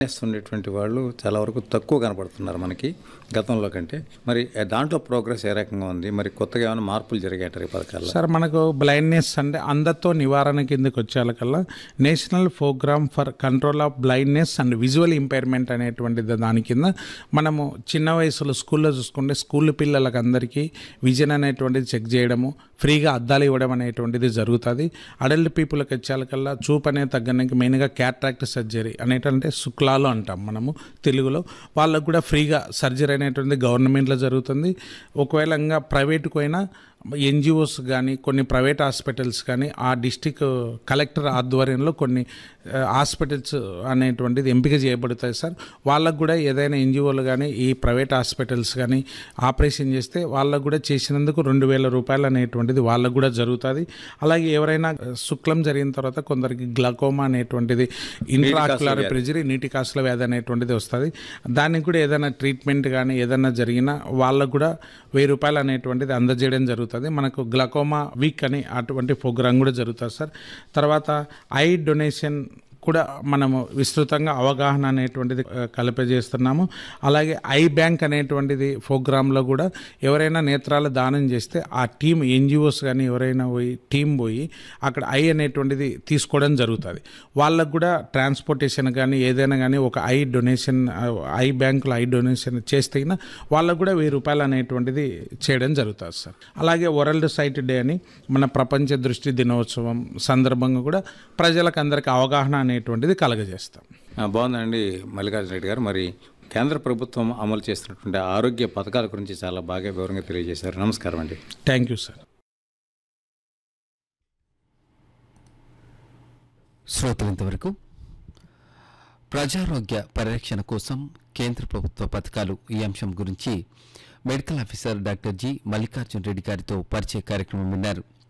ఉండేటువంటి వాళ్ళు చాలా వరకు తక్కువ కనపడుతున్నారు మనకి గతంలో కంటే మరి దాంట్లో ప్రోగ్రెస్ ఏ రకంగా ఉంది మరి కొత్తగా ఏమైనా మార్పులు జరిగాయి ఈ పథకాల్లో సార్ మనకు బ్లైండ్నెస్ అంటే అందరితో నివారణ కిందకి వచ్చేకల్లా national programme for control of blindness and visual impairment అనేటువంటి దాని కింద మనము చిన్న వయసులో స్కూల్లో చూసుకుంటే స్కూల్ పిల్లలకు అందరికీ విజన్ అనేటువంటిది చెక్ చేయడము ఫ్రీగా అద్దాలు ఇవ్వడం అనేటువంటిది జరుగుతుంది అడల్ట్ పీపుల్కి వచ్చేకల్లా చూపు అనేది తగ్గడానికి మెయిన్గా క్యాట్రాక్ట్ సర్జరీ అనేటంటే శుక్లాలు అంటాం మనము తెలుగులో వాళ్ళకు కూడా ఫ్రీగా సర్జరీ అనేటువంటిది గవర్నమెంట్లో జరుగుతుంది ఒకవేళ ఇంకా ప్రైవేట్కి పోయినా ఎన్జిఓస్ కానీ కొన్ని ప్రైవేట్ హాస్పిటల్స్ కానీ ఆ డిస్టిక్ కలెక్టర్ ఆధ్వర్యంలో కొన్ని ఆ, హాస్పిటల్స్ అనేటువంటిది ఎంపిక చేయబడతాయి సార్ వాళ్ళకు కూడా ఏదైనా ఎన్జిఓలు కానీ ఈ ప్రైవేట్ హాస్పిటల్స్ కానీ ఆపరేషన్ చేస్తే వాళ్ళకు కూడా చేసినందుకు రెండు వేల రూపాయలు అనేటువంటిది వాళ్ళకు కూడా జరుగుతుంది అలాగే ఎవరైనా శుక్లం జరిగిన తర్వాత కొందరికి గ్లకోమా అనేటువంటిది ఇంట్రాక్యులర్ ప్రెజరీ నీటి కాసుల వ్యాధి అనేటువంటిది వస్తుంది దానికి కూడా ఏదైనా ట్రీట్మెంట్ కానీ ఏదైనా జరిగినా వాళ్ళకు కూడా వెయ్యి రూపాయలు అనేటువంటిది అందజేయడం జరుగుతుంది మనకు గ్లకోమా వీక్ అని అటువంటి ప్రోగ్రామ్ కూడా జరుగుతుంది సార్ తర్వాత ఐ డొనేషన్ కూడా మనము విస్తృతంగా అవగాహన అనేటువంటిది ఆ, కల్పజేస్తున్నాము అలాగే ఐ బ్యాంక్ అనేటువంటిది ప్రోగ్రాంలో కూడా ఎవరైనా నేత్రాల దానం చేస్తే ఆ టీం ఎన్జిఓస్ కానీ ఎవరైనా పోయి టీం పోయి అక్కడ ఐ అనేటువంటిది తీసుకోవడం జరుగుతుంది వాళ్ళకు కూడా ట్రాన్స్పోర్టేషన్ కానీ ఏదైనా కానీ ఒక ఐ డొనేషన్ ఆ, ఐ బ్యాంకులో ఐ డొనేషన్ చేస్తే గిన వాళ్ళకు కూడా వెయ్యి రూపాయలు అనేటువంటిది చేయడం జరుగుతుంది సార్ అలాగే వరల్డ్ సైట్ డే అని మన ప్రపంచ దృష్టి దినోత్సవం సందర్భంగా కూడా ప్రజలకు అందరికీ అవగాహన అనేటువంటిది కలగజేస్తాం ఆ, బాగుందండి మల్లికార్జున రెడ్డి గారు మరి కేంద్ర ప్రభుత్వం అమలు చేస్తున్నటువంటి ఆరోగ్య పథకాల గురించి చాలా బాగా వివరంగా తెలియజేశారు నమస్కారం అండి థ్యాంక్ యూ సార్ శ్రోతలంతవరకు ప్రజారోగ్య పరిరక్షణ కోసం కేంద్ర ప్రభుత్వ పథకాలు ఈ అంశం గురించి medical officer doctor G Mallikarjun Reddy గారితో పరిచయ కార్యక్రమం విన్నారు